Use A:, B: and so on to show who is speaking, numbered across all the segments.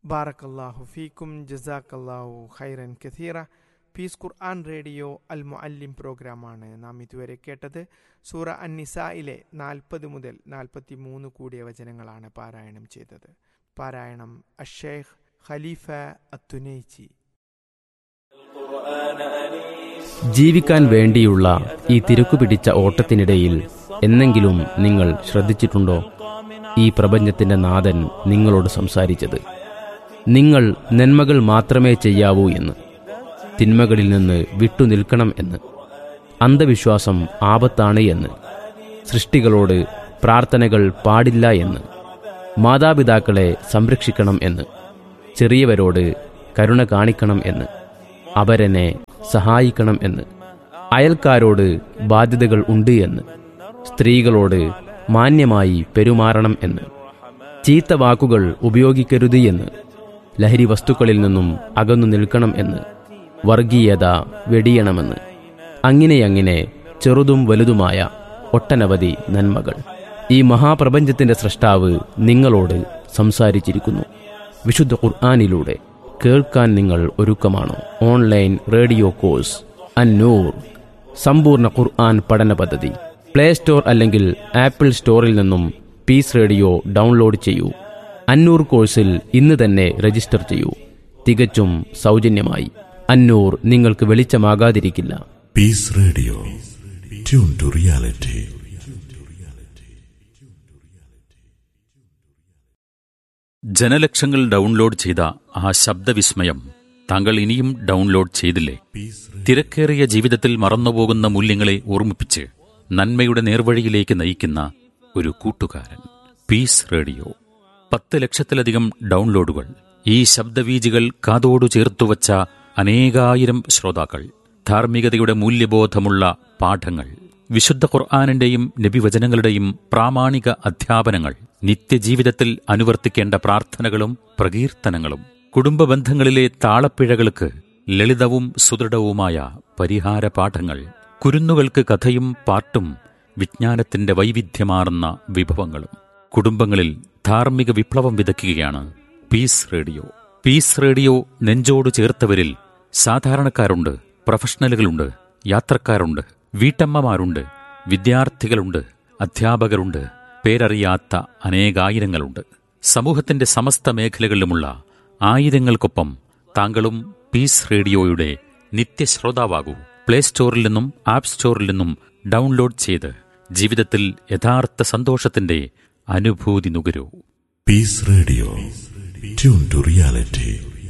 A: ബാറക്കല്ലാഹു ഫീക്കും ജസാക്കല്ലാഹു ഖൈറൻ കഥീറ പീസ് ഖുർആൻ റേഡിയോ അൽ മുഅല്ലിം പ്രോഗ്രാമാണ് നാം ഇതുവരെ കേട്ടത് സൂറ അന്നിസയിലെ നാൽപ്പത് മുതൽ നാൽപ്പത്തി മൂന്ന് കൂടിയ വചനങ്ങളാണ് പാരായണം ചെയ്തത് പാരായണം അഷേഖ് ഖലീഫ അത്തുനൈച്ചി
B: ജീവിക്കാൻ വേണ്ടിയുള്ള ഈ തിരക്കുപിടിച്ച ഓട്ടത്തിനിടയിൽ എന്നെങ്കിലും നിങ്ങൾ ശ്രദ്ധിച്ചിട്ടുണ്ടോ ഈ പ്രപഞ്ചത്തിന്റെ നാഥൻ നിങ്ങളോട് സംസാരിച്ചത് നിങ്ങൾ നന്മകൾ മാത്രമേ ചെയ്യാവൂ എന്ന് തിന്മകളിൽ നിന്ന് വിട്ടുനിൽക്കണം എന്ന് അന്ധവിശ്വാസം ആപത്താണ് എന്ന് സൃഷ്ടികളോട് പ്രാർത്ഥനകൾ പാടില്ല എന്ന് മാതാപിതാക്കളെ സംരക്ഷിക്കണം എന്ന് ചെറിയവരോട് കരുണ കാണിക്കണം എന്ന് അവരെന്നെ സഹായിക്കണം എന്ന് അയൽക്കാരോട് ബാധ്യതകൾ ഉണ്ട് എന്ന് സ്ത്രീകളോട് മാന്യമായി പെരുമാറണം എന്ന് ചീത്ത വാക്കുകൾ ഉപയോഗിക്കരുത് എന്ന് ലഹരി വസ്തുക്കളിൽ നിന്നും അകന്നു നിൽക്കണം എന്ന് വർഗീയത വെടിയണമെന്ന് അങ്ങനെയങ്ങനെ ചെറുതും വലുതുമായ ഒട്ടനവധി നന്മകൾ ഈ മഹാപ്രപഞ്ചത്തിന്റെ സൃഷ്ടാവ് നിങ്ങളോട് സംസാരിച്ചിരിക്കുന്നു വിശുദ്ധ ഖുർആാനിലൂടെ കേൾക്കാൻ നിങ്ങൾ ഒരുക്കമാണോ ഓൺലൈൻ റേഡിയോ കോഴ്സ് അന്നൂർ സമ്പൂർണ്ണ ഖുർആൻ പഠന പദ്ധതി പ്ലേ സ്റ്റോർ അല്ലെങ്കിൽ ആപ്പിൾ സ്റ്റോറിൽ നിന്നും പീസ് റേഡിയോ ഡൗൺലോഡ് ചെയ്യൂ അന്നൂർ കോഴ്സിൽ ഇന്ന് തന്നെ രജിസ്റ്റർ ചെയ്യൂ തികച്ചും സൗജന്യമായി അന്നൂർ നിങ്ങൾക്ക് വെളിച്ചമാകാതിരിക്കില്ല
C: Peace Radio. Tune to reality.
D: ജനലക്ഷങ്ങൾ ഡൗൺലോഡ് ചെയ്ത ആ ശബ്ദവിസ്മയം താങ്കൾ ഇനിയും ഡൗൺലോഡ് ചെയ്തില്ലേ തിരക്കേറിയ ജീവിതത്തിൽ മറന്നുപോകുന്ന മൂല്യങ്ങളെ ഓർമ്മിപ്പിച്ച് നന്മയുടെ നേർവഴിയിലേക്ക് നയിക്കുന്ന ഒരു കൂട്ടുകാരൻ പീസ് റേഡിയോ പത്ത് ലക്ഷത്തിലധികം ഡൗൺലോഡുകൾ ഈ ശബ്ദവീജികൾ കാതോടു ചേർത്തുവച്ച അനേകായിരം ശ്രോതാക്കൾ ധാർമ്മികതയുടെ മൂല്യബോധമുള്ള പാഠങ്ങൾ വിശുദ്ധ ഖുർആാനിന്റെയും നബിവചനങ്ങളുടെയും പ്രാമാണിക അധ്യാപനങ്ങൾ നിത്യജീവിതത്തിൽ അനുവർത്തിക്കേണ്ട പ്രാർത്ഥനകളും പ്രകീർത്തനങ്ങളും കുടുംബ ബന്ധങ്ങളിലെ താളപ്പിഴകൾക്ക് ലളിതവും സുദൃഢവുമായ പരിഹാര പാഠങ്ങൾ കുരുന്നുകൾക്ക് കഥയും പാട്ടും വിജ്ഞാനത്തിന്റെ വൈവിധ്യമാർന്ന വിഭവങ്ങളും കുടുംബങ്ങളിൽ ധാർമ്മിക വിപ്ലവം വിതയ്ക്കുകയാണ് പീസ് റേഡിയോ പീസ് റേഡിയോ നെഞ്ചോട് ചേർത്തവരിൽ സാധാരണക്കാരുണ്ട് പ്രൊഫഷണലുകളുണ്ട് യാത്രക്കാരുണ്ട് വീട്ടമ്മമാരുണ്ട് വിദ്യാർത്ഥികളുണ്ട് അധ്യാപകരുണ്ട് പേരറിയാത്ത അനേകായിരങ്ങളുണ്ട് സമൂഹത്തിന്റെ സമസ്ത മേഖലകളിലുമുള്ള ആയിരങ്ങൾക്കൊപ്പം താങ്കളും പീസ് റേഡിയോയുടെ നിത്യശ്രോതാവാകൂ പ്ലേ സ്റ്റോറിൽ നിന്നും ആപ്പ് സ്റ്റോറിൽ നിന്നും ഡൗൺലോഡ് ചെയ്ത് ജീവിതത്തിൽ യഥാർത്ഥ സന്തോഷത്തിന്റെ അനുഭൂതി നുകരൂ
C: Peace Radio. Tune to reality.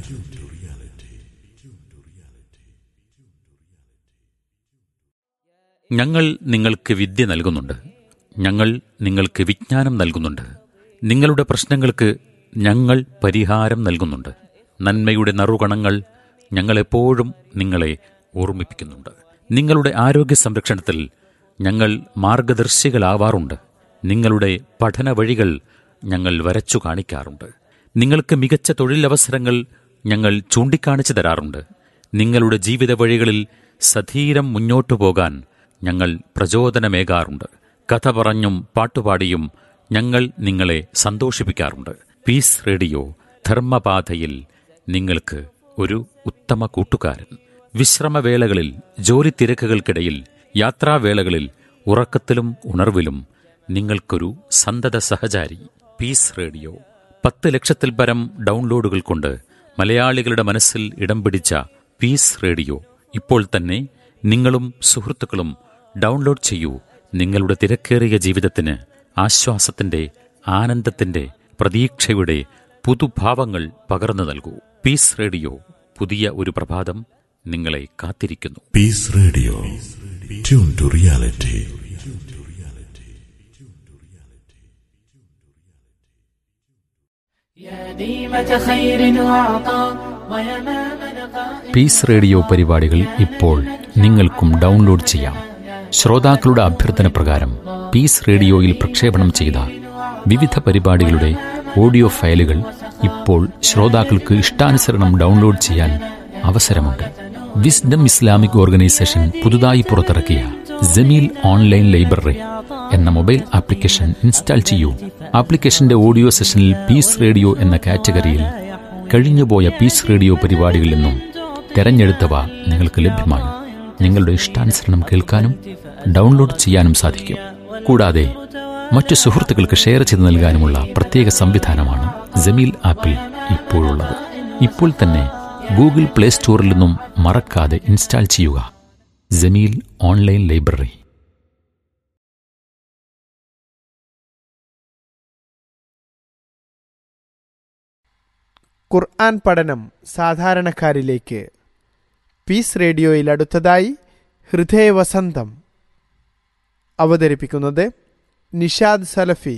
D: ഞങ്ങൾ നിങ്ങൾക്ക് വിദ്യ നൽകുന്നുണ്ട് ഞങ്ങൾ നിങ്ങൾക്ക് വിജ്ഞാനം നൽകുന്നുണ്ട് നിങ്ങളുടെ പ്രശ്നങ്ങൾക്ക് ഞങ്ങൾ പരിഹാരം നൽകുന്നുണ്ട് നന്മയുടെ നറുകണങ്ങൾ ഞങ്ങളെപ്പോഴും നിങ്ങളെ ഓർമ്മിപ്പിക്കുന്നുണ്ട് നിങ്ങളുടെ ആരോഗ്യ സംരക്ഷണത്തിൽ ഞങ്ങൾ മാർഗദർശികളാവാറുണ്ട് നിങ്ങളുടെ പഠന വഴികൾ ഞങ്ങൾ വരച്ചു കാണിക്കാറുണ്ട് നിങ്ങൾക്ക് മികച്ച തൊഴിലവസരങ്ങൾ ഞങ്ങൾ ചൂണ്ടിക്കാണിച്ചു തരാറുണ്ട് നിങ്ങളുടെ ജീവിത വഴികളിൽ സധീരം മുന്നോട്ടു പോകാൻ ഞങ്ങൾ പ്രചോദനമേകാറുണ്ട് കഥ പറഞ്ഞും പാട്ടുപാടിയും ഞങ്ങൾ നിങ്ങളെ സന്തോഷിപ്പിക്കാറുണ്ട് പീസ് റേഡിയോ ധർമ്മപാതയിൽ നിങ്ങൾക്ക് ഒരു ഉത്തമ കൂട്ടുകാരൻ വിശ്രമവേളകളിൽ ജോലി തിരക്കുകൾക്കിടയിൽ യാത്രാവേളകളിൽ ഉറക്കത്തിലും ഉണർവിലും നിങ്ങൾക്കൊരു സന്തത സഹചാരി പീസ് റേഡിയോ പത്ത് ലക്ഷത്തിൽ പരം ഡൗൺലോഡുകൾ കൊണ്ട് മലയാളികളുടെ മനസ്സിൽ ഇടം പിടിച്ച പീസ് റേഡിയോ ഇപ്പോൾ തന്നെ നിങ്ങളും സുഹൃത്തുക്കളും ഡൗൺലോഡ് ചെയ്യൂ നിങ്ങളുടെ തിരക്കേറിയ ജീവിതത്തിന് ആശ്വാസത്തിന്റെ ആനന്ദത്തിന്റെ പ്രതീക്ഷയുടെ പുതുഭാവങ്ങൾ പകർന്നു നൽകൂ പീസ് റേഡിയോ പുതിയ ഒരു പ്രഭാതം നിങ്ങളെ കാത്തിരിക്കുന്നു
C: Peace Radio. Tune to reality.
E: يا ديمة خير وعطاء ويمام لقاء
F: peace radio പരിപാടികൾ ഇപ്പോൾ നിങ്ങൾക്കും ഡൗൺലോഡ് ചെയ്യാം ശ്രോതാക്കളുടെ അഭ്യർത്ഥന പ്രകാരം പീസ് റേഡിയോയിൽ പ്രക്ഷേപണം ചെയ്ത വിവിധ പരിപാടികളുടെ ഓഡിയോ ഫയലുകൾ ഇപ്പോൾ ശ്രോതാക്കൾക്ക് ഇഷ്ടാനുസരണം ഡൗൺലോഡ് ചെയ്യാൻ അവസരമുണ്ട് വിസ്ഡം ഇസ്ലാമിക് ഓർഗനൈസേഷൻ പുതുതായി പുറത്തിറക്കിയ ജമീൽ ഓൺലൈൻ ലൈബ്രറി എന്ന മൊബൈൽ ആപ്ലിക്കേഷൻ ഇൻസ്റ്റാൾ ചെയ്യൂ ആപ്ലിക്കേഷന്റെ ഓഡിയോ സെഷനിൽ പീസ് റേഡിയോ എന്ന കാറ്റഗറിയിൽ കഴിഞ്ഞുപോയ പീസ് റേഡിയോ പരിപാടികളിൽ നിന്നും തെരഞ്ഞെടുത്തവ നിങ്ങൾക്ക് ലഭ്യമാണ് നിങ്ങളുടെ ഇഷ്ടാനുസരണം കേൾക്കാനും ഡൗൺലോഡ് ചെയ്യാനും സാധിക്കും കൂടാതെ മറ്റു സുഹൃത്തുക്കൾക്ക് ഷെയർ ചെയ്ത് നൽകാനുമുള്ള പ്രത്യേക സംവിധാനമാണ് ജമീൽ ആപ്പിൽ ഇപ്പോഴുള്ളത് ഇപ്പോൾ തന്നെ ഗൂഗിൾ പ്ലേ സ്റ്റോറിൽ നിന്നും മറക്കാതെ ഇൻസ്റ്റാൾ ചെയ്യുക ജമീൽ ഓൺലൈൻ ലൈബ്രറി
A: ഖുർആൻ പഠനം സാധാരണക്കാരിലേക്ക് പീസ് റേഡിയോയിൽ അടുത്തതായി ഹൃദയവസന്തം അവതരിപ്പിക്കുന്നത് നിഷാദ് സലഫി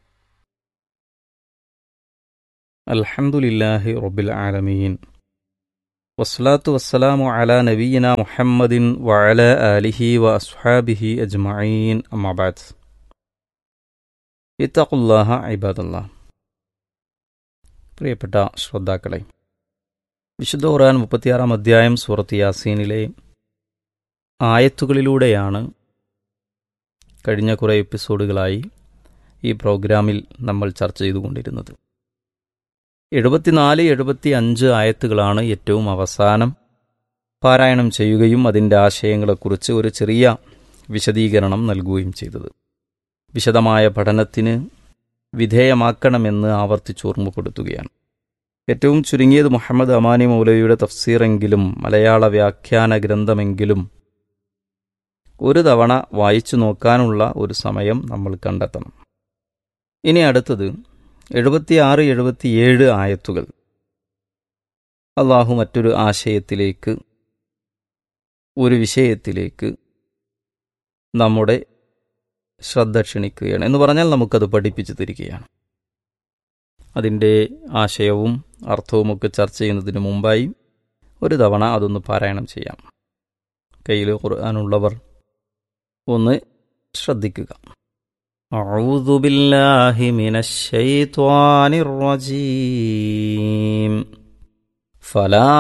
G: അൽഹംദുലില്ലാഹി റബ്ബിൽ ആലമീൻ വസ്സലാത്തു വസ്സലാമു അലാ നബീന മുഹമ്മദിൻ വഅല ആലിഹി വ അസ്ഹാബിഹി അജ്മഈൻ അമ്മാബാദ് ഇത്തഖുല്ലാഹ ഇബാദല്ലാ പ്രിയപ്പെട്ട ശ്രോതാക്കളെ വിശുദ്ധ ഖുർആൻ മുപ്പത്തിയാറാം അധ്യായം സൂറത്ത് യാസീനിലെ ആയത്തുകളിലൂടെയാണ് കഴിഞ്ഞ കുറേ എപ്പിസോഡുകളായി ഈ പ്രോഗ്രാമിൽ നമ്മൾ ചർച്ച ചെയ്തുകൊണ്ടിരുന്നത് എഴുപത്തിനാല് എഴുപത്തി അഞ്ച് ആയത്തുകളാണ് ഏറ്റവും അവസാനം പാരായണം ചെയ്യുകയും അതിൻ്റെ ആശയങ്ങളെക്കുറിച്ച് ഒരു ചെറിയ വിശദീകരണം നൽകുകയും ചെയ്തത് വിശദമായ പഠനത്തിന് വിധേയമാക്കണമെന്ന് ആവർത്തിച്ചോർമ്മപ്പെടുത്തുകയാണ് ഏറ്റവും ചുരുങ്ങിയത് മുഹമ്മദ് അമാനി മൗലവിയുടെ തഫ്സീറെങ്കിലും മലയാള വ്യാഖ്യാന ഗ്രന്ഥമെങ്കിലും ഒരു തവണ വായിച്ചു നോക്കാനുള്ള ഒരു സമയം നമ്മൾ കണ്ടെത്തണം ഇനി അടുത്തത് എഴുപത്തിയാറ് എഴുപത്തിയേഴ് ആയത്തുകൾ അള്ളാഹു മറ്റൊരു ആശയത്തിലേക്ക് ഒരു വിഷയത്തിലേക്ക് നമ്മുടെ ശ്രദ്ധ ക്ഷണിക്കുകയാണ് എന്ന് പറഞ്ഞാൽ നമുക്കത് പഠിപ്പിച്ചു തരികയാണ് അതിൻ്റെ ആശയവും അർത്ഥവുമൊക്കെ ചർച്ച ചെയ്യുന്നതിന് മുമ്പായി ഒരു തവണ അതൊന്ന് പാരായണം ചെയ്യാം കയ്യിൽ ഖുർആാനുള്ളവർ ഒന്ന് ശ്രദ്ധിക്കുക أعوذ بالله من الشيطان الرجيم فلا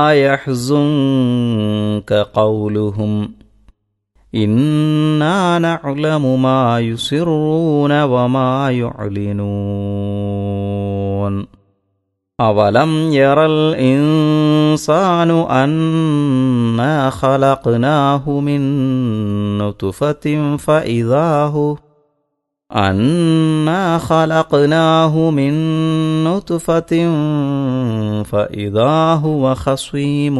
G: يحزنك قولهم إنا نعلم ما يسرون وما يعلنون أولم ير الإنسان أنا خلقناه من نطفة فإذا هو أنا خلقناه من نطفة فإذا هو خصيم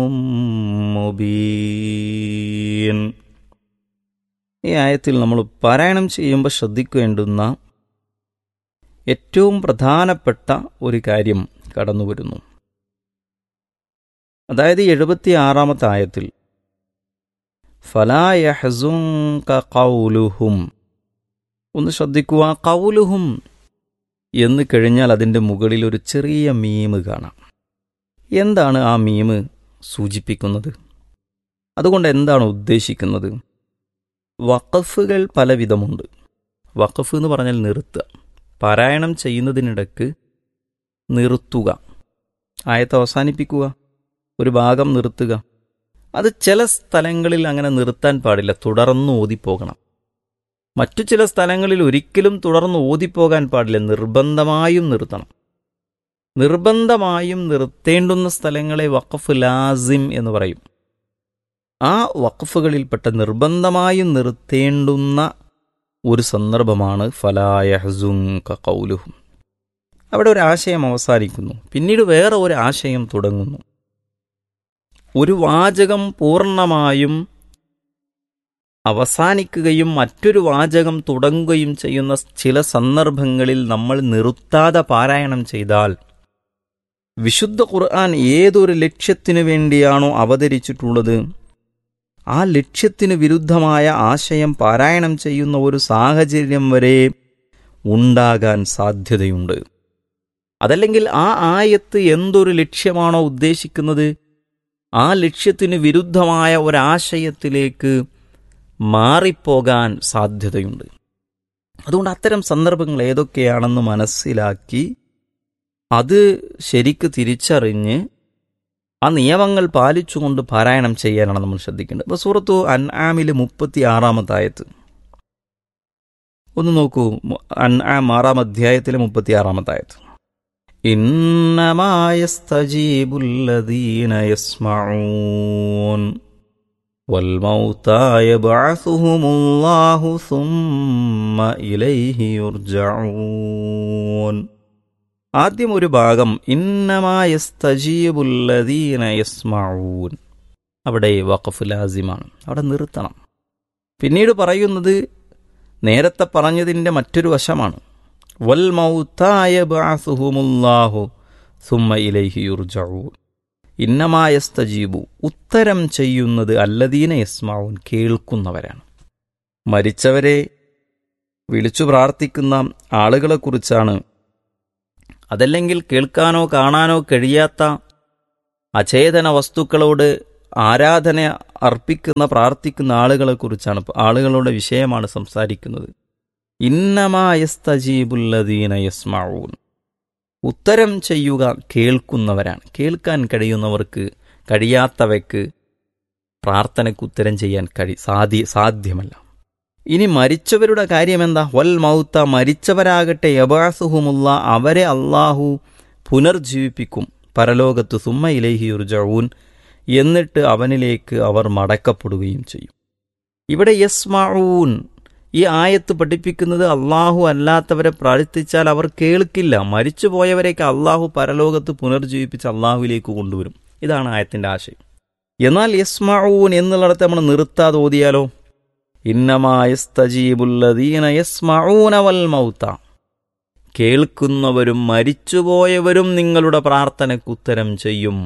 G: مبين ഈ ആയത്തിൽ നമ്മൾ പാരായണം ചെയ്യുമ്പോൾ ശ്രദ്ധിക്കേണ്ടുന്ന ഏറ്റവും പ്രധാനപ്പെട്ട ഒരു കാര്യം കടന്നു വരുന്നു അതായത് എഴുപത്തിയാറാമത്തെ ആയത്തിൽ ഫലായഹസും കൗലുഹും ഒന്ന് ശ്രദ്ധിക്കുക കൗലുഹും എന്ന് കഴിഞ്ഞാൽ അതിൻ്റെ മുകളിൽ ഒരു ചെറിയ മീമ് കാണാം എന്താണ് ആ മീമ് സൂചിപ്പിക്കുന്നത് അതുകൊണ്ട് എന്താണ് ഉദ്ദേശിക്കുന്നത് വഖഫുകൾ പലവിധമുണ്ട് വഖഫ് എന്ന് പറഞ്ഞാൽ നിർത്തുക പാരായണം ചെയ്യുന്നതിനിടക്ക് നിർത്തുക ആയത്ത് അവസാനിപ്പിക്കുക ഒരു ഭാഗം നിർത്തുക അത് ചില സ്ഥലങ്ങളിൽ അങ്ങനെ നിർത്താൻ പാടില്ല തുടർന്ന് ഓതിപ്പോകണം മറ്റു ചില സ്ഥലങ്ങളിൽ ഒരിക്കലും തുടർന്ന് ഓതിപ്പോകാൻ പാടില്ല നിർബന്ധമായും നിർത്തണം നിർബന്ധമായും നിർത്തേണ്ടുന്ന സ്ഥലങ്ങളെ വഖഫ് ലാസിം എന്ന് പറയും ആ വഖഫുകളിൽപ്പെട്ട നിർബന്ധമായും നിർത്തേണ്ടുന്ന ഒരു സന്ദർഭമാണ് ഫലായഹസും കൗലുഹും അവിടെ ഒരു ആശയം അവസാനിക്കുന്നു പിന്നീട് വേറെ ഒരു ആശയം തുടങ്ങുന്നു ഒരു വാചകം പൂർണ്ണമായും അവസാനിക്കുകയും മറ്റൊരു വാചകം തുടങ്ങുകയും ചെയ്യുന്ന ചില സന്ദർഭങ്ങളിൽ നമ്മൾ നിർത്താതെ പാരായണം ചെയ്താൽ വിശുദ്ധ ഖുർആൻ ഏതൊരു ലക്ഷ്യത്തിനു വേണ്ടിയാണോ അവതരിച്ചിട്ടുള്ളത് ആ ലക്ഷ്യത്തിന് വിരുദ്ധമായ ആശയം പാരായണം ചെയ്യുന്ന ഒരു സാഹചര്യം വരെ ഉണ്ടാകാൻ സാധ്യതയുണ്ട് അതല്ലെങ്കിൽ ആ ആയത്ത് എന്തൊരു ലക്ഷ്യമാണോ ഉദ്ദേശിക്കുന്നത് ആ ലക്ഷ്യത്തിന് വിരുദ്ധമായ ഒരാശയത്തിലേക്ക് മാറിപ്പോകാൻ സാധ്യതയുണ്ട് അതുകൊണ്ട് അത്തരം സന്ദർഭങ്ങൾ ഏതൊക്കെയാണെന്ന് മനസ്സിലാക്കി അത് ശരിക്ക് തിരിച്ചറിഞ്ഞ് ആ നിയമങ്ങൾ പാലിച്ചുകൊണ്ട് പാരായണം ചെയ്യാനാണ് നമ്മൾ ശ്രദ്ധിക്കേണ്ടത് ഇപ്പോൾ സൂറത്തു അൻആമിൽ മുപ്പത്തി ആറാമത്തെ ആയത്ത് ഒന്ന് നോക്കൂ അൻആം ആറാം അധ്യായത്തിലെ മുപ്പത്തി ആറാമത്തെ ആയത്ത് إنما يستجيب الذين يسمعون والموتى يبعثهم الله ثم إليه يرجعون ആദ്യം ഒരു ഭാഗം ഇന്നമായസ്തജീബുല്ലദീന യസ്മഊൻ അവിടെ വഖഫ് ലാസിമാണ് അവിടെ നിർത്തണം പിന്നീട് പറയുന്നത് നേരത്തെ പറഞ്ഞതിൻ്റെ മറ്റൊരു വശമാണ് വൽ മൗത്തായ ബഅസുഹുമുല്ലാഹു സുമ്മ ഇലൈഹി യുർജഊൻ ഇന്നമായസ്തജീബു ഉത്തരം ചെയ്യുന്നത് അല്ലദീന യസ്മാവൂൻ കേൾക്കുന്നവരാണ് മരിച്ചവരെ വിളിച്ചു പ്രാർത്ഥിക്കുന്ന ആളുകളെക്കുറിച്ചാണ് അതല്ലെങ്കിൽ കേൾക്കാനോ കാണാനോ കഴിയാത്ത അചേതന വസ്തുക്കളോട് ആരാധന അർപ്പിക്കുന്ന പ്രാർത്ഥിക്കുന്ന ആളുകളെക്കുറിച്ചാണ് ആളുകളുടെ വിഷയമാണ് സംസാരിക്കുന്നത് ഇന്നമായസ്തജീബുല്ലദീന യസ്മാവൂൻ ഉത്തരം ചെയ്യുക കേൾക്കുന്നവരാണ് കേൾക്കാൻ കഴിയുന്നവർക്ക് കഴിയാത്തവയ്ക്ക് പ്രാർത്ഥനയ്ക്ക് ഉത്തരം ചെയ്യാൻ കഴി സാധ്യ സാധ്യമല്ല ഇനി മരിച്ചവരുടെ കാര്യമെന്താ വൽ മൗത്ത മരിച്ചവരാകട്ടെ യബാസുഹുമുള്ള അവരെ അള്ളാഹു പുനർജീവിപ്പിക്കും പരലോകത്ത് സുമ്മ ഇലൈഹി ഉർജഊൻ എന്നിട്ട് അവനിലേക്ക് അവർ മടക്കപ്പെടുകയും ചെയ്യും ഇവിടെ യസ്മാഊൻ ഈ ആയത്ത് പഠിപ്പിക്കുന്നത് അള്ളാഹു അല്ലാത്തവരെ പ്രാർത്ഥിച്ചാൽ അവർ കേൾക്കില്ല മരിച്ചുപോയവരെയൊക്കെ അള്ളാഹു പരലോകത്ത് പുനർജീവിപ്പിച്ച് അള്ളാഹുവിലേക്ക് കൊണ്ടുവരും ഇതാണ് ആയത്തിന്റെ ആശയം എന്നാൽ യസ്മാഊൻ എന്നുള്ളിടത്ത് നമ്മൾ നിർത്താതെ ഓതിയാലോ ഇന്നമായസ്തജീബുല്ലദീന യസ്മഊന വൽ മൗത്ത കേൾക്കുന്നവരും മരിച്ചുപോയവരും നിങ്ങളുടെ പ്രാർത്ഥനയ്ക്ക് ഉത്തരം ചെയ്യും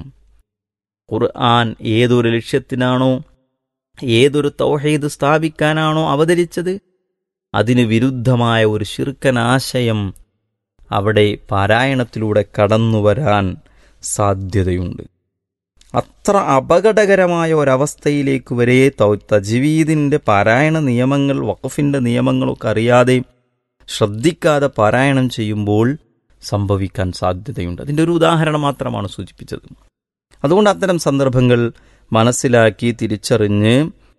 G: ഖുർആൻ ഏതൊരു ലക്ഷ്യത്തിനാണോ ഏതൊരു തൗഹീദ് സ്ഥാപിക്കാനാണോ അവതരിച്ചത് അതിന് വിരുദ്ധമായ ഒരു ശിർക്കനാശയം അവിടെ പാരായണത്തിലൂടെ കടന്നുവരാൻ സാധ്യതയുണ്ട് അത്ര അപകടകരമായ ഒരവസ്ഥയിലേക്ക് വരെ തജീവീദിൻ്റെ പാരായണ നിയമങ്ങൾ വഖഫിൻ്റെ നിയമങ്ങളൊക്കെ അറിയാതെ ശ്രദ്ധിക്കാതെ പാരായണം ചെയ്യുമ്പോൾ സംഭവിക്കാൻ സാധ്യതയുണ്ട് അതിൻ്റെ ഒരു ഉദാഹരണം മാത്രമാണ് സൂചിപ്പിച്ചത് അതുകൊണ്ട് അത്തരം സന്ദർഭങ്ങൾ മനസ്സിലാക്കി തിരിച്ചറിഞ്ഞ്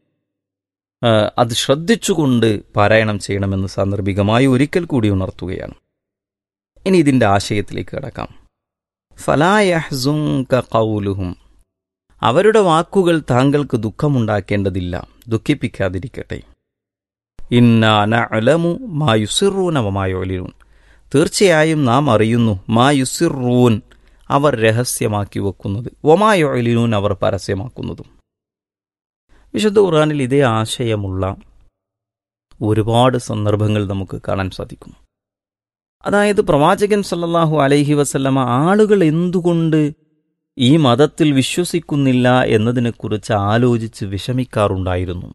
G: അത് ശ്രദ്ധിച്ചുകൊണ്ട് പാരായണം ചെയ്യണമെന്ന് സാന്ദർഭികമായി ഒരിക്കൽ കൂടി ഉണർത്തുകയാണ് ഇനി ഇതിൻ്റെ ആശയത്തിലേക്ക് കിടക്കാം ഫലായഹ്സുങ്ക കൗലുഹും അവരുടെ വാക്കുകൾ താങ്കൾക്ക് ദുഃഖമുണ്ടാക്കേണ്ടതില്ല ദുഃഖിപ്പിക്കാതിരിക്കട്ടെ ഇന്നാനലമു മായുസിറൂനവമായോലിരൂൻ തീർച്ചയായും നാം അറിയുന്നു മായുസിറൂൻ അവർ രഹസ്യമാക്കി വെക്കുന്നത് ഒമായൊലിനൂൻ അവർ പരസ്യമാക്കുന്നതും വിശുദ്ധ ഖുർആാനിൽ ഇതേ ആശയമുള്ള ഒരുപാട് സന്ദർഭങ്ങൾ നമുക്ക് കാണാൻ സാധിക്കും അതായത് പ്രവാചകൻ സല്ലല്ലാഹു അലൈഹി വസല്ലമ ആളുകൾ എന്തുകൊണ്ട് ഈ മതത്തിൽ വിശ്വസിക്കുന്നില്ല എന്നതിനെക്കുറിച്ച് ആലോചിച്ച് വിഷമിക്കാറുണ്ടായിരുന്നു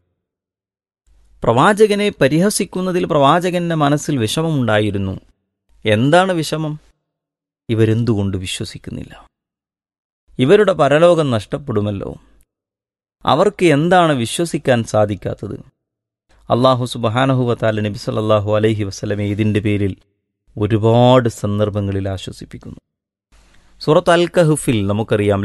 G: പ്രവാചകനെ പരിഹസിക്കുന്നതിൽ പ്രവാചകന്റെ മനസ്സിൽ വിഷമമുണ്ടായിരുന്നു എന്താണ് വിഷമം ഇവരെന്തുകൊണ്ട് വിശ്വസിക്കുന്നില്ല ഇവരുടെ പരലോകം നഷ്ടപ്പെടുമല്ലോ അവർക്ക് എന്താണ് വിശ്വസിക്കാൻ സാധിക്കാത്തത് അള്ളാഹു സുബഹാനഹുവത്താല നബി സല്ലാഹു അലൈഹി വസ്ലമെ ഇതിൻ്റെ പേരിൽ ഒരുപാട് സന്ദർഭങ്ങളിൽ ആശ്വസിപ്പിക്കുന്നു സൂറത്ത് അൽ കഹുഫിൽ നമുക്കറിയാം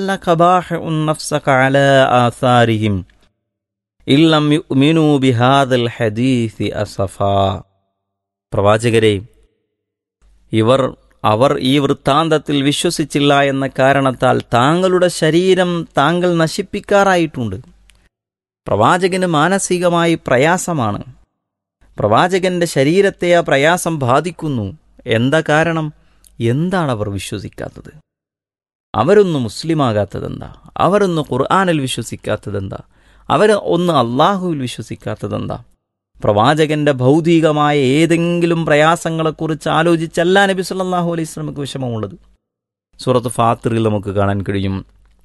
G: പ്രവാചകരെ ഇവർ അവർ ഈ വൃത്താന്തത്തിൽ വിശ്വസിച്ചില്ല എന്ന കാരണത്താൽ താങ്കളുടെ ശരീരം താങ്കൾ നശിപ്പിക്കാറായിട്ടുണ്ട് പ്രവാചകന് മാനസികമായി പ്രയാസമാണ് പ്രവാചകന്റെ ശരീരത്തെ ആ പ്രയാസം ബാധിക്കുന്നു എന്താ കാരണം എന്താണ് അവർ വിശ്വസിക്കാത്തത് അവരൊന്ന് മുസ്ലിമാകാത്തതെന്താ അവരൊന്ന് ഖുർആാനിൽ വിശ്വസിക്കാത്തതെന്താ അവർ ഒന്ന് അള്ളാഹുവിൽ വിശ്വസിക്കാത്തതെന്താ പ്രവാചകന്റെ ഭൗതികമായ ഏതെങ്കിലും പ്രയാസങ്ങളെക്കുറിച്ച് ആലോചിച്ചല്ല നബി സല്ലാഹു അലൈഹി സ്വലമക്ക് വിഷമമുള്ളത് സൂറത്ത് ഫാത്തിറിൽ നമുക്ക് കാണാൻ കഴിയും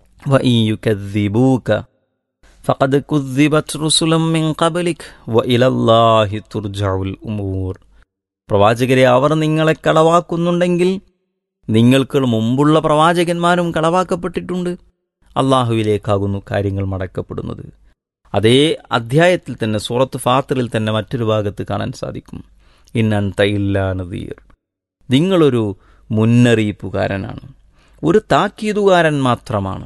G: ഫഖദ് കുദ്ദിബത് റുസുലം മിൻ ഖബലിക് വഇലല്ലാഹി തുർജഉൽ ഉമൂർ പ്രവാചകരെ അവർ നിങ്ങളെ കളവാക്കുന്നുണ്ടെങ്കിൽ നിങ്ങൾക്ക് മുമ്പുള്ള പ്രവാചകന്മാരും കളവാക്കപ്പെട്ടിട്ടുണ്ട് അള്ളാഹുവിലേക്കാകുന്നു കാര്യങ്ങൾ മടക്കപ്പെടുന്നത് അതേ അധ്യായത്തിൽ തന്നെ സൂറത്ത് ഫാത്തിറിൽ തന്നെ മറ്റൊരു ഭാഗത്ത് കാണാൻ സാധിക്കും ഇന്നൻ തൈല്ല നദീർ നിങ്ങളൊരു മുന്നറിയിപ്പുകാരനാണ് ഒരു താക്കീതുകാരൻ മാത്രമാണ്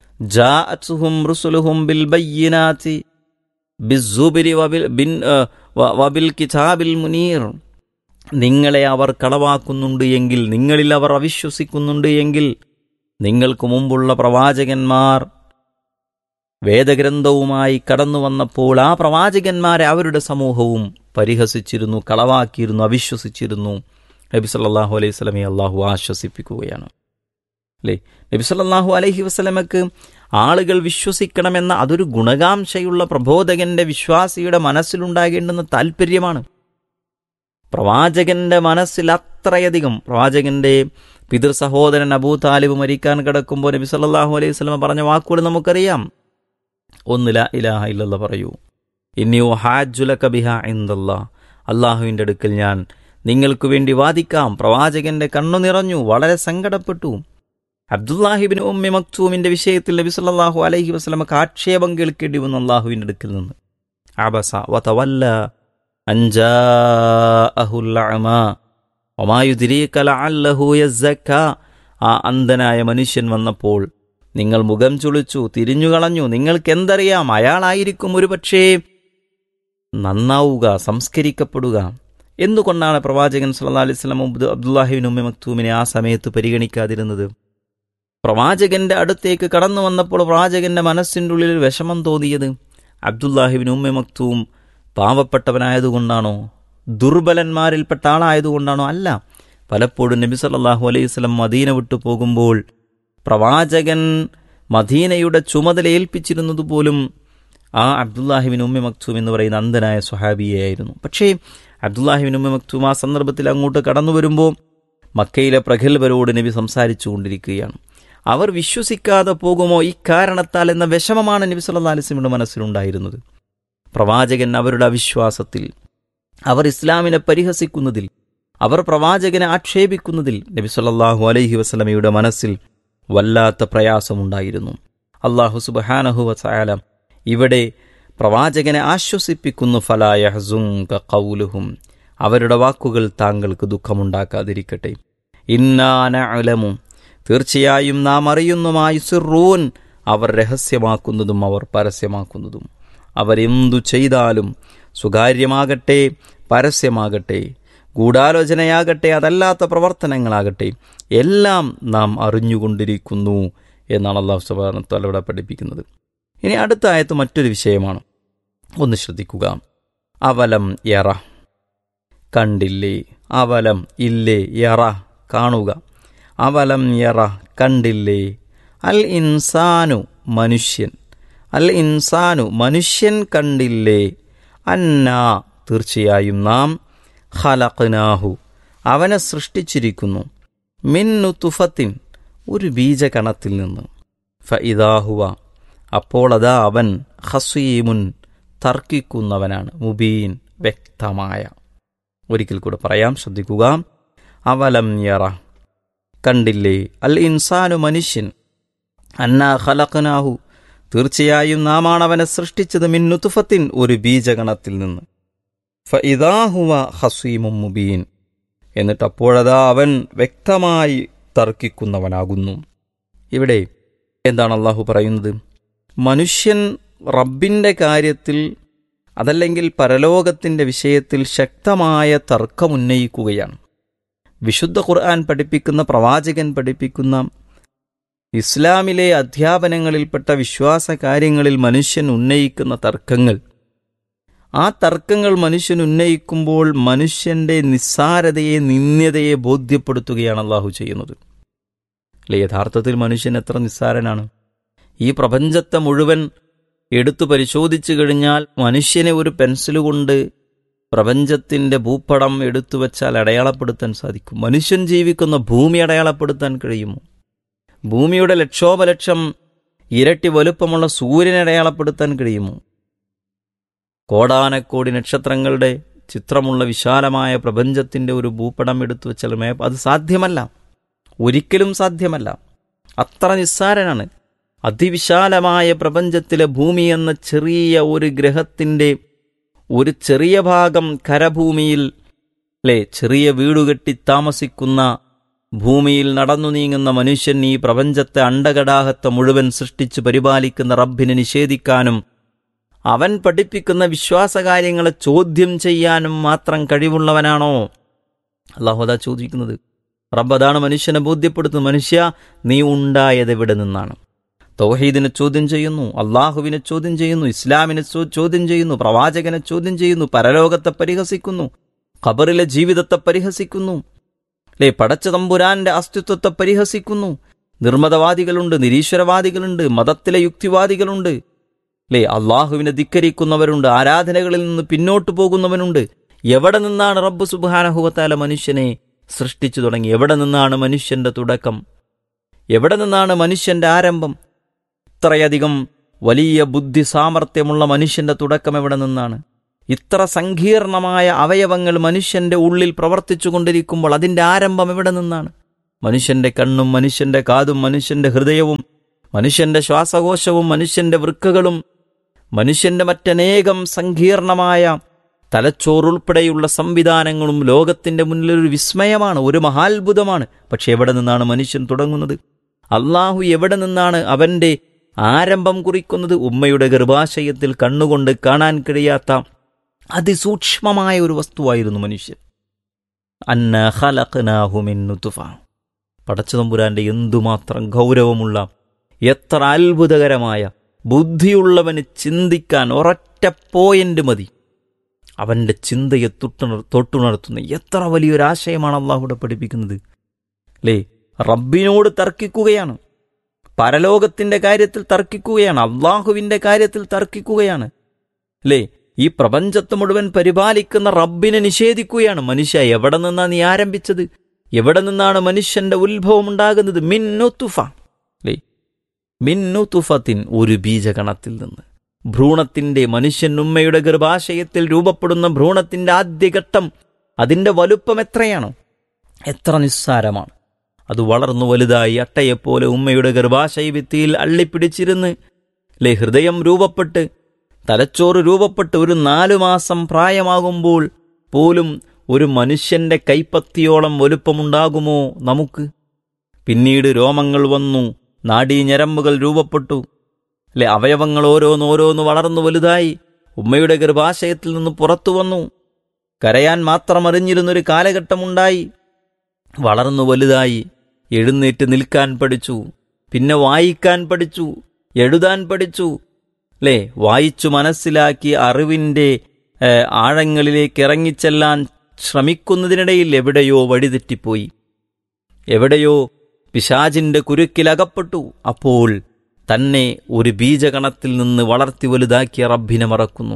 G: ജാഅത്സുഹും റുസുലുഹും ബിൽ ബയ്യിനാതി بالزبر وبال വ- വബിൽ കിതാബിൽ മുനീർ നിങ്ങളെ അവർ കളവാക്കുന്നുണ്ട് എങ്കിൽ നിങ്ങളിൽ അവർ അവിശ്വസിക്കുന്നുണ്ട് എങ്കിൽ നിങ്ങൾക്ക് മുമ്പുള്ള പ്രവാചകന്മാർ വേദഗ്രന്ഥവുമായി കടന്നു വന്നപ്പോൾ ആ പ്രവാചകന്മാരെ അവരുടെ സമൂഹവും പരിഹസിച്ചിരുന്നു കളവാക്കിയിരുന്നു അവിശ്വസിച്ചിരുന്നു നബി സല്ലല്ലാഹു അലൈഹി സ്വലമെ അള്ളാഹു ആശ്വസിപ്പിക്കുകയാണ് അല്ലേ നബി സല്ലല്ലാഹു അലൈഹി വസ്ലമക്ക് ആളുകൾ വിശ്വസിക്കണമെന്ന അതൊരു ഗുണകാംക്ഷയുള്ള പ്രബോധകന്റെ വിശ്വാസിയുടെ മനസ്സിലുണ്ടാകേണ്ടുന്ന താല്പര്യമാണ് പ്രവാചകന്റെ മനസ്സിൽ അത്രയധികം പ്രവാചകന്റെ പിതൃ സഹോദരൻ അബൂ താലിബ് മരിക്കാൻ കിടക്കുമ്പോൾ നബി സല്ലല്ലാഹു അലൈഹി വസല്ലമ പറഞ്ഞ വാക്കുകൾ നമുക്കറിയാം ഒന്ന് ലാ ഇലാഹ ഇല്ലല്ല പറയൂ ഇനി ഹാജുലക ബിഹ ഇന്ദല്ലാ അള്ളാഹുവിൻ്റെ അടുക്കൽ ഞാൻ നിങ്ങൾക്ക് വേണ്ടി വാദിക്കാം പ്രവാചകന്റെ കണ്ണു നിറഞ്ഞു വളരെ സങ്കടപ്പെട്ടു അബ്ദുല്ലാഹിബിൻ ഉമ്മി മക്തൂമിന്റെ വിഷയത്തിൽ നബി സല്ലല്ലാഹു അലൈഹി വസല്ലമക്ക് ആക്ഷേപം കേൾക്കേണ്ടി വന്നു അള്ളാഹുവിൻ്റെ അടുക്കൽ നിന്ന് അബസ വതവല്ല അൻജാഅഹുൽ അഅമ വമാ യുദ്രീക ലഅല്ലഹു യസ്സക്ക ആ അന്ധനായ മനുഷ്യൻ വന്നപ്പോൾ നിങ്ങൾ മുഖം ചുളിച്ചു തിരിഞ്ഞുകളഞ്ഞു നിങ്ങൾക്ക് എന്തറിയാം അയാളായിരിക്കും ഒരുപക്ഷേ നന്നാവുക സംസ്കരിക്കപ്പെടുക എന്തുകൊണ്ടാണ് പ്രവാചകൻ സല്ലല്ലാഹു അലൈഹി വസല്ലം അബ്ദുല്ലാഹിബിൻ ഉമ്മി മക്തൂമിനെ ആ സമയത്ത് പരിഗണിക്കാതിരുന്നത് പ്രവാചകന്റെ അടുത്തേക്ക് കടന്നു വന്നപ്പോൾ പ്രവാചകന്റെ മനസ്സിൻ്റെ ഉള്ളിൽ വിഷമം തോന്നിയത് അബ്ദുല്ലാഹിബിൻ ഉമ്മ മക്തൂം പാവപ്പെട്ടവനായതുകൊണ്ടാണോ ദുർബലന്മാരിൽപ്പെട്ട ആളായതുകൊണ്ടാണോ അല്ല പലപ്പോഴും നബി സല്ലല്ലാഹു അലൈഹി വസല്ലം മദീന വിട്ടു പോകുമ്പോൾ പ്രവാചകൻ മദീനയുടെ ചുമതല ഏൽപ്പിച്ചിരുന്നത് പോലും ആ അബ്ദുല്ലാഹിബിൻ ഉമ്മ മക്തൂം എന്ന് പറയുന്ന അന്ധനായ സ്വഹാബിയായിരുന്നു പക്ഷേ അബ്ദുല്ലാഹിബിൻ ഉമ്മ മക്തൂം ആ സന്ദർഭത്തിൽ അങ്ങോട്ട് കടന്നു വരുമ്പോൾ മക്കയിലെ പ്രഗത്ഭരോട് നബി സംസാരിച്ചു കൊണ്ടിരിക്കുകയാണ് അവർ വിശ്വസിക്കാതെ പോകുമോ ഇക്കാരണത്താൽ എന്ന വിഷമമാണ് നബി സല്ലല്ലാഹു അലൈഹി വസല്ലമയുടെ മനസ്സിലുണ്ടായിരുന്നത് പ്രവാചകൻ അവരുടെ അവിശ്വാസത്തിൽ അവർ ഇസ്ലാമിനെ പരിഹസിക്കുന്നതിൽ അവർ പ്രവാചകനെ ആക്ഷേപിക്കുന്നതിൽ നബി സല്ലല്ലാഹു അലൈഹി വസല്ലമയുടെ മനസ്സിൽ വല്ലാത്ത പ്രയാസമുണ്ടായിരുന്നു അള്ളാഹു സുബ്ഹാനഹു വതആല ഇവിടെ പ്രവാചകനെ ആശ്വസിപ്പിക്കുന്നു ഫലായഹ്സുങ്ക ഖൗലുഹും അവരുടെ വാക്കുകൾ താങ്കൾക്ക് ദുഃഖമുണ്ടാക്കാതിരിക്കട്ടെ ഇന്നാനഅലമു തീർച്ചയായും നാം അറിയുന്നുമായി സിറൂൻ അവർ രഹസ്യമാക്കുന്നതും അവർ പരസ്യമാക്കുന്നതും അവരെന്തു ചെയ്താലും സ്വകാര്യമാകട്ടെ പരസ്യമാകട്ടെ ഗൂഢാലോചനയാകട്ടെ അതല്ലാത്ത പ്രവർത്തനങ്ങളാകട്ടെ എല്ലാം നാം അറിഞ്ഞുകൊണ്ടിരിക്കുന്നു എന്നാണ് അള്ളാഹു സുബാന ഇവിടെ പഠിപ്പിക്കുന്നത് ഇനി അടുത്ത ആയത്ത് മറ്റൊരു വിഷയമാണ് ഒന്ന് ശ്രദ്ധിക്കുക അവലം യറ കണ്ടില്ലേ അവലം ഇല്ലേ യറ കാണുക അവലം യറ കണ്ടില്ലേ അൽ ഇൻസാനു മനുഷ്യൻ അൽ ഇൻസാനു മനുഷ്യൻ കണ്ടില്ലേ അന്നാ തീർച്ചയായും നാം ഖലഖ്നാഹു അവനെ സൃഷ്ടിച്ചിരിക്കുന്നു മിന്നു തുഫത്തിൻ ഒരു ബീജകണത്തിൽ നിന്ന് ഫ ഇതാഹുവ അപ്പോൾ അതാ അവൻ ഹസീമുൻ തർക്കിക്കുന്നവനാണ് മുബീൻ വ്യക്തമായ ഒരിക്കൽ കൂടെ പറയാം ശ്രദ്ധിക്കുക അവലം യറ കണ്ടില്ലേ അൽ ഇൻസാനു മനുഷ്യൻ അന്നാ ഖലഖ്നാഹു തീർച്ചയായും നാമാണ് അവനെ സൃഷ്ടിച്ചത് മിന്നുത്തുഫത്തിൻ ഒരു ബീജഗണത്തിൽ നിന്ന് ഫ ഇതാഹുവ ഹസീമും മുബീൻ എന്നിട്ട് അപ്പോഴതാ അവൻ വ്യക്തമായി തർക്കിക്കുന്നവനാകുന്നു ഇവിടെ എന്താണ് അള്ളാഹു പറയുന്നത് മനുഷ്യൻ റബ്ബിന്റെ കാര്യത്തിൽ അതല്ലെങ്കിൽ പരലോകത്തിന്റെ വിഷയത്തിൽ ശക്തമായ തർക്കമുന്നയിക്കുകയാണ് വിശുദ്ധ ഖുർആൻ പഠിപ്പിക്കുന്ന പ്രവാചകൻ പഠിപ്പിക്കുന്ന ഇസ്ലാമിലെ അധ്യാപനങ്ങളിൽപ്പെട്ട വിശ്വാസ കാര്യങ്ങളിൽ മനുഷ്യൻ ഉന്നയിക്കുന്ന തർക്കങ്ങൾ ആ തർക്കങ്ങൾ മനുഷ്യൻ ഉന്നയിക്കുമ്പോൾ മനുഷ്യന്റെ നിസ്സാരതയെ നിന്ദ്യതയെ ബോധ്യപ്പെടുത്തുകയാണ് അള്ളാഹു ചെയ്യുന്നത് അല്ലെ യഥാർത്ഥത്തിൽ മനുഷ്യൻ എത്ര നിസ്സാരനാണ് ഈ പ്രപഞ്ചത്തെ മുഴുവൻ എടുത്തു പരിശോധിച്ചു കഴിഞ്ഞാൽ മനുഷ്യനെ ഒരു പെൻസിലുകൊണ്ട് പ്രപഞ്ചത്തിന്റെ ഭൂപടം എടുത്തു വെച്ചാൽ അടയാളപ്പെടുത്താൻ സാധിക്കും മനുഷ്യൻ ജീവിക്കുന്ന ഭൂമി അടയാളപ്പെടുത്താൻ കഴിയുമോ ഭൂമിയുടെ ലക്ഷോപലക്ഷം ഇരട്ടി വലുപ്പമുള്ള സൂര്യനെ അടയാളപ്പെടുത്താൻ കഴിയുമോ കോടാനക്കോടി നക്ഷത്രങ്ങളുടെ ചിത്രമുള്ള വിശാലമായ പ്രപഞ്ചത്തിന്റെ ഒരു ഭൂപടം എടുത്തു വെച്ചാൽ മേപ്പ് അത് സാധ്യമല്ല ഒരിക്കലും സാധ്യമല്ല അത്ര നിസ്സാരനാണ് അതിവിശാലമായ പ്രപഞ്ചത്തിലെ ഭൂമി എന്ന ചെറിയ ഒരു ഗ്രഹത്തിന്റെ ഒരു ചെറിയ ഭാഗം കരഭൂമിയിൽ അല്ലെ ചെറിയ വീടുകെട്ടി താമസിക്കുന്ന ഭൂമിയിൽ നടന്നു നീങ്ങുന്ന മനുഷ്യൻ ഈ പ്രപഞ്ചത്തെ അണ്ടകടാഹത്തെ മുഴുവൻ സൃഷ്ടിച്ച് പരിപാലിക്കുന്ന റബ്ബിനെ നിഷേധിക്കാനും അവൻ പഠിപ്പിക്കുന്ന വിശ്വാസകാര്യങ്ങളെ ചോദ്യം ചെയ്യാനും മാത്രം കഴിവുള്ളവനാണോ അള്ളാഹു അതാ ചോദിക്കുന്നത് റബ്ബ് അതാണ് മനുഷ്യനെ ബോധ്യപ്പെടുത്തുന്നത് മനുഷ്യ നീ ഉണ്ടായത് എവിടെ നിന്നാണ് തൗഹീദിനെ ചോദ്യം ചെയ്യുന്നു അള്ളാഹുവിനെ ചോദ്യം ചെയ്യുന്നു ഇസ്ലാമിനെ ചോ- ചോദ്യം ചെയ്യുന്നു പ്രവാചകനെ ചോദ്യം ചെയ്യുന്നു പരലോകത്തെ പരിഹസിക്കുന്നു ഖബറിലെ ജീവിതത്തെ പരിഹസിക്കുന്നു അല്ലേ പടച്ച തമ്പുരാന്റെ അസ്തിത്വത്തെ പരിഹസിക്കുന്നു നിർമ്മതവാദികളുണ്ട് നിരീശ്വരവാദികളുണ്ട് മതത്തിലെ യുക്തിവാദികളുണ്ട് അല്ലേ അള്ളാഹുവിനെ ധിക്കരിക്കുന്നവരുണ്ട് ആരാധനകളിൽ നിന്ന് പിന്നോട്ട് പോകുന്നവനുണ്ട് എവിടെ നിന്നാണ് റബ്ബ് സുബാനഹുവത്താല മനുഷ്യനെ സൃഷ്ടിച്ചു തുടങ്ങി എവിടെ നിന്നാണ് മനുഷ്യന്റെ തുടക്കം എവിടെ നിന്നാണ് മനുഷ്യന്റെ ആരംഭം ഇത്രയധികം വലിയ ബുദ്ധി സാമർഥ്യമുള്ള മനുഷ്യന്റെ തുടക്കം എവിടെ നിന്നാണ് ഇത്ര സങ്കീർണമായ അവയവങ്ങൾ മനുഷ്യന്റെ ഉള്ളിൽ പ്രവർത്തിച്ചു കൊണ്ടിരിക്കുമ്പോൾ അതിന്റെ ആരംഭം എവിടെ നിന്നാണ് മനുഷ്യന്റെ കണ്ണും മനുഷ്യന്റെ കാതും മനുഷ്യന്റെ ഹൃദയവും മനുഷ്യന്റെ ശ്വാസകോശവും മനുഷ്യന്റെ വൃക്കകളും മനുഷ്യന്റെ മറ്റനേകം സങ്കീർണമായ തലച്ചോറുൾപ്പെടെയുള്ള സംവിധാനങ്ങളും ലോകത്തിന്റെ മുന്നിൽ ഒരു വിസ്മയമാണ് ഒരു മഹാത്ഭുതമാണ് പക്ഷെ എവിടെ നിന്നാണ് മനുഷ്യൻ തുടങ്ങുന്നത് അള്ളാഹു എവിടെ നിന്നാണ് അവന്റെ ആരംഭം കുറിക്കുന്നത് ഉമ്മയുടെ ഗർഭാശയത്തിൽ കണ്ണുകൊണ്ട് കാണാൻ കഴിയാത്ത അതിസൂക്ഷ്മമായ ഒരു വസ്തുവായിരുന്നു മനുഷ്യൻ അന്ന ഖലഖ്നാഹു മിൻ നുത്ഫ പടച്ചതമ്പുരാന്റെ എന്തുമാത്രം ഗൗരവമുള്ള എത്ര അത്ഭുതകരമായ ബുദ്ധിയുള്ളവന് ചിന്തിക്കാൻ ഒരൊറ്റ പോയിന്റ് മതി അവന്റെ ചിന്തയെ തൊട്ടുണർ തൊട്ടുണർത്തുന്ന എത്ര വലിയൊരാശയമാണ് അള്ളാഹുടെ പഠിപ്പിക്കുന്നത് അല്ലേ റബ്ബിനോട് തർക്കിക്കുകയാണ് പരലോകത്തിന്റെ കാര്യത്തിൽ തർക്കിക്കുകയാണ് അള്ളാഹുവിന്റെ കാര്യത്തിൽ തർക്കിക്കുകയാണ് അല്ലേ ഈ പ്രപഞ്ചത്തെ മുഴുവൻ പരിപാലിക്കുന്ന റബ്ബിനെ നിഷേധിക്കുകയാണ് മനുഷ്യ എവിടെ നിന്നാണ് നീ ആരംഭിച്ചത് എവിടെ നിന്നാണ് മനുഷ്യന്റെ ഉത്ഭവം ഉണ്ടാകുന്നത് മിന്നുത്തുഫ അല്ലേ മിന്നുത്തുഫത്തിൻ ഒരു ബീജഗണത്തിൽ നിന്ന് ഭ്രൂണത്തിന്റെ മനുഷ്യൻ ഉമ്മയുടെ ഗർഭാശയത്തിൽ രൂപപ്പെടുന്ന ഭ്രൂണത്തിന്റെ ആദ്യഘട്ടം അതിന്റെ വലുപ്പം എത്രയാണ് എത്ര നിസ്സാരമാണ് അത് വളർന്നു വലുതായി അട്ടയെപ്പോലെ ഉമ്മയുടെ ഗർഭാശയ ഭിത്തിയിൽ അള്ളിപ്പിടിച്ചിരുന്ന് ലേ ഹൃദയം രൂപപ്പെട്ട് തലച്ചോറ് രൂപപ്പെട്ട് ഒരു നാലു മാസം പ്രായമാകുമ്പോൾ പോലും ഒരു മനുഷ്യന്റെ കൈപ്പത്തിയോളം വലുപ്പമുണ്ടാകുമോ നമുക്ക് പിന്നീട് രോമങ്ങൾ വന്നു നാഡീഞരമ്പുകൾ രൂപപ്പെട്ടു അല്ലെ അവയവങ്ങൾ ഓരോന്നോരോന്ന് വളർന്നു വലുതായി ഉമ്മയുടെ ഗർഭാശയത്തിൽ നിന്ന് പുറത്തു വന്നു കരയാൻ മാത്രം അറിഞ്ഞിരുന്നൊരു കാലഘട്ടമുണ്ടായി വളർന്നു വലുതായി എഴുന്നേറ്റ് നിൽക്കാൻ പഠിച്ചു പിന്നെ വായിക്കാൻ പഠിച്ചു എഴുതാൻ പഠിച്ചു അല്ലേ വായിച്ചു മനസ്സിലാക്കി അറിവിൻ്റെ ഏഹ്, ആഴങ്ങളിലേക്ക് ഇറങ്ങിച്ചെല്ലാൻ ശ്രമിക്കുന്നതിനിടയിൽ എവിടെയോ വഴിതെറ്റിപ്പോയി എവിടെയോ പിശാചിന്റെ കുരുക്കിലകപ്പെട്ടു അപ്പോൾ തന്നെ ഒരു ബീജഗണത്തിൽ നിന്ന് വളർത്തി വലുതാക്കിയ റബ്ബിനെ മറക്കുന്നു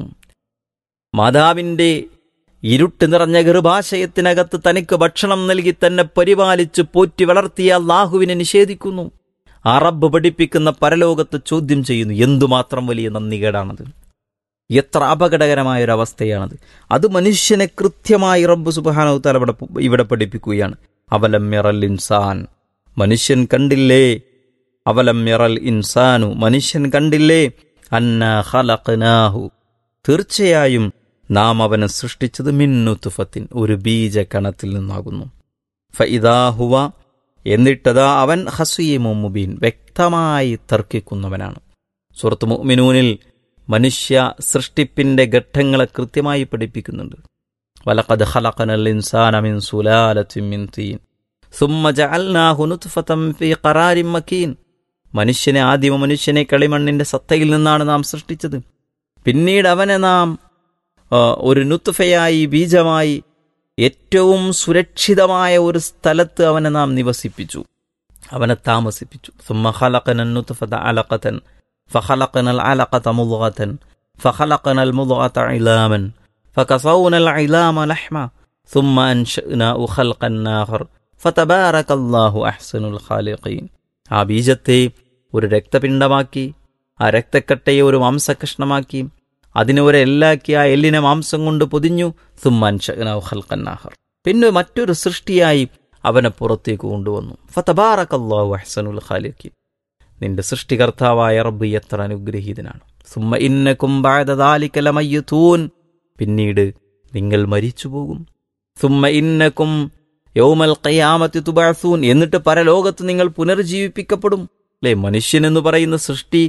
G: മാതാവിന്റെ ഇരുട്ട് നിറഞ്ഞ ഗർഭാശയത്തിനകത്ത് തനിക്ക് ഭക്ഷണം നൽകി തന്നെ പരിപാലിച്ച് പോറ്റി വളർത്തിയ അള്ളാഹുവിനെ നിഷേധിക്കുന്നു ആ റബ്ബ് പഠിപ്പിക്കുന്ന പരലോകത്ത് ചോദ്യം ചെയ്യുന്നു എന്തുമാത്രം വലിയ നന്ദികേടാണത് എത്ര അപകടകരമായ ഒരു അവസ്ഥയാണത് അത് മനുഷ്യനെ കൃത്യമായി റബ്ബ് സുബാനവത്താൽ ഇവിടെ ഇവിടെ പഠിപ്പിക്കുകയാണ് അവലം മിറൽ ഇൻസാൻ മനുഷ്യൻ കണ്ടില്ലേ അവലം മിറൽ ഇൻസാനു മനുഷ്യൻ കണ്ടില്ലേ അന്ന ഖലഖ്നാഹു തീർച്ചയായും നാം അവനെ സൃഷ്ടിച്ചത് മിന്നുത്തുഫത്തിൻ ഒരു ബീജകണത്തിൽ നിന്നാകുന്നു ഫഇദാഹുവ എന്നിട്ടതാ അവൻ ഹസീമു മുബീൻ വ്യക്തമായി തർക്കിക്കുന്നവനാണ് സുഹൃത്ത് മുഅ്മിനൂനിൽ മനുഷ്യ സൃഷ്ടിപ്പിന്റെ ഘട്ടങ്ങളെ കൃത്യമായി പഠിപ്പിക്കുന്നുണ്ട് വലഖദ് ഖലഖനൽ ഇൻസാന മിൻ സുലാലത്തിൻ മിൻ തീൻ സുമ്മ ജഅൽനാഹു നുത്ഫതൻ ഫീ ഖറാരിൻ മക്കീൻ മനുഷ്യനെ ആദിമ മനുഷ്യനെ കളിമണ്ണിന്റെ സത്തയിൽ നിന്നാണ് നാം സൃഷ്ടിച്ചത് പിന്നീട് അവനെ നാം ആ, ഒരു നുത്ഫയായി ബീജമായി ഏറ്റവും സുരക്ഷിതമായ ഒരു സ്ഥലത്ത് അവനെ നാം നിവസിപ്പിച്ചു അവനെ താമസിപ്പിച്ചു ثم خلقنا النطفة علقة فخلقنا العلقة مضغة فخلقنا المضغة عظاما فكسونا العظام لحما ثم أنشأناه خلقا آخر فتبارك الله أحسن الخالقين ആ ബീജത്തെ ഒരു രക്തപിണ്ഡമാക്കി ആ രക്തക്കട്ടയെ ഒരു മാംസകഷ്ണമാക്കി അതിനെ ഒരു എല്ലാക്കി ആ എല്ലിനെ മാംസം കൊണ്ട് പൊതിഞ്ഞു സുമ്മാൻ ഖൽഖന്നാഹർ പിന്നെ മറ്റൊരു സൃഷ്ടിയായി അവനെ പുറത്തേക്ക് കൊണ്ടുവന്നു ഫതബാറക്കല്ലാഹു അഹ്സനുൽ ഖാലിഖീൻ നിന്റെ സൃഷ്ടികർത്താവായ റബ്ബ് എത്ര അനുഗ്രഹീതനാണ് സുമ്മ ഇന്നക്കും ബഅദ ദാലിക ലമയ്യതൂൻ പിന്നീട് നിങ്ങൾ മരിച്ചു പോകും സുമ്മ ഇന്നക്കും യൗമൽ ഖിയാമത്തി തുബഅസൂൻ എന്നിട്ട് പരലോകത്ത് നിങ്ങൾ പുനർജീവിപ്പിക്കപ്പെടും അല്ലേ മനുഷ്യൻ എന്ന് പറയുന്ന സൃഷ്ടി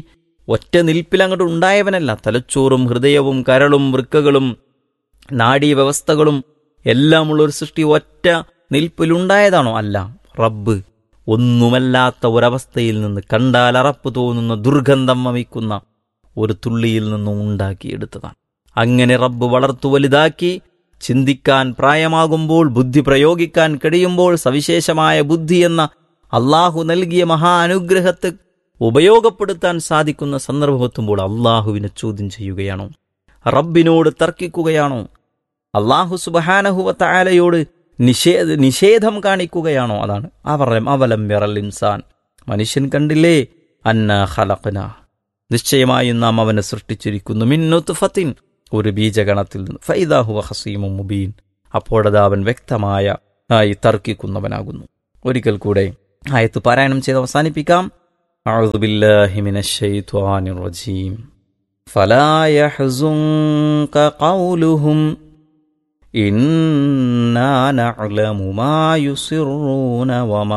G: ഒറ്റ നിൽപ്പിൽ അങ്ങോട്ട് ഉണ്ടായവനല്ല തലച്ചോറും ഹൃദയവും കരളും വൃക്കകളും നാഡീവ്യവസ്ഥകളും എല്ലാമുള്ള ഒരു സൃഷ്ടി ഒറ്റ നിൽപ്പിലുണ്ടായതാണോ അല്ല റബ്ബ് ഒന്നുമല്ലാത്ത ഒരവസ്ഥയിൽ നിന്ന് കണ്ടാൽ അറപ്പ് തോന്നുന്ന ദുർഗന്ധം വമിക്കുന്ന ഒരു തുള്ളിയിൽ നിന്നും ഉണ്ടാക്കിയെടുത്തതാണ് അങ്ങനെ റബ്ബ് വളർത്തു വലുതാക്കി ചിന്തിക്കാൻ പ്രായമാകുമ്പോൾ ബുദ്ധി പ്രയോഗിക്കാൻ കഴിയുമ്പോൾ സവിശേഷമായ ബുദ്ധി എന്ന അള്ളാഹു നൽകിയ മഹാ അനുഗ്രഹത്തെ ഉപയോഗപ്പെടുത്താൻ സാധിക്കുന്ന സന്ദർഭമെത്തുമ്പോൾ അള്ളാഹുവിനെ ചോദ്യം ചെയ്യുകയാണോ റബ്ബിനോട് തർക്കിക്കുകയാണോ അള്ളാഹു സുബഹാനഹുവ താലയോട് നിഷേധ നിഷേധം കാണിക്കുകയാണോ അതാണ് അവർ അവലം വിറൽ ഇൻസാൻ മനുഷ്യൻ കണ്ടില്ലേ അന്ന ഖലഖന നിശ്ചയമായും നാം അവനെ സൃഷ്ടിച്ചിരിക്കുന്നു മിന്നുത്തുഫത്തിൻ ഒരു ബീജഗണത്തിൽ നിന്ന് ഫൈദാഹുവ ഹസീമു മുബീൻ അപ്പോഴത് അവൻ വ്യക്തമായ ആയി തർക്കിക്കുന്നവനാകുന്നു ഒരിക്കൽ കൂടെ ആയത്ത് പാരായണം ചെയ്ത് അവസാനിപ്പിക്കാം أعوذ بالله من الشيطان الرجيم فلا يحزنك قولهم إنا نعلم ما يسرون وما